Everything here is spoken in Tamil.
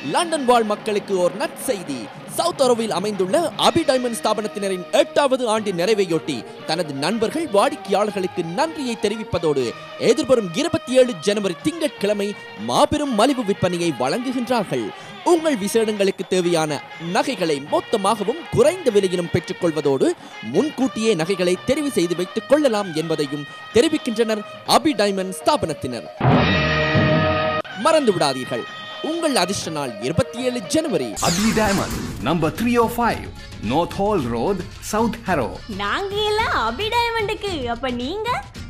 லண்டன் வாழ் மக்களுக்கு ஒரு நற்செய்தி சவுத் அரவில் அமைந்துள்ள அபி டைமண்ட் ஸ்தாபனத்தினரின் எட்டாவது ஆண்டின் நிறைவையொட்டி தனது நண்பர்கள் வாடிக்கையாளர்களுக்கு நன்றியை தெரிவிப்பதோடு எதிர்வரும் இருபத்தி ஏழு ஜனவரி திங்கட்கிழமை மாபெரும் மலிவு விற்பனையை வழங்குகின்றார்கள் உங்கள் விசேடங்களுக்கு தேவையான நகைகளை மொத்தமாகவும் குறைந்த விலையிலும் பெற்றுக்கொள்வதோடு முன்கூட்டியே நகைகளை தெரிவு செய்து வைத்துக் கொள்ளலாம் என்பதையும் தெரிவிக்கின்றனர் அபி டைமண்ட் ஸ்தாபனத்தினர் மறந்து விடாதீர்கள் உங்கள் அதிர்ஷ்ட நாள் இருபத்தி ஏழு ஜனவரி Abhi Diamond, number 305, North Hall Road, South Harrow. நாங்க எல்லாம் அபி டைமண்டுக்கு அப்ப நீங்க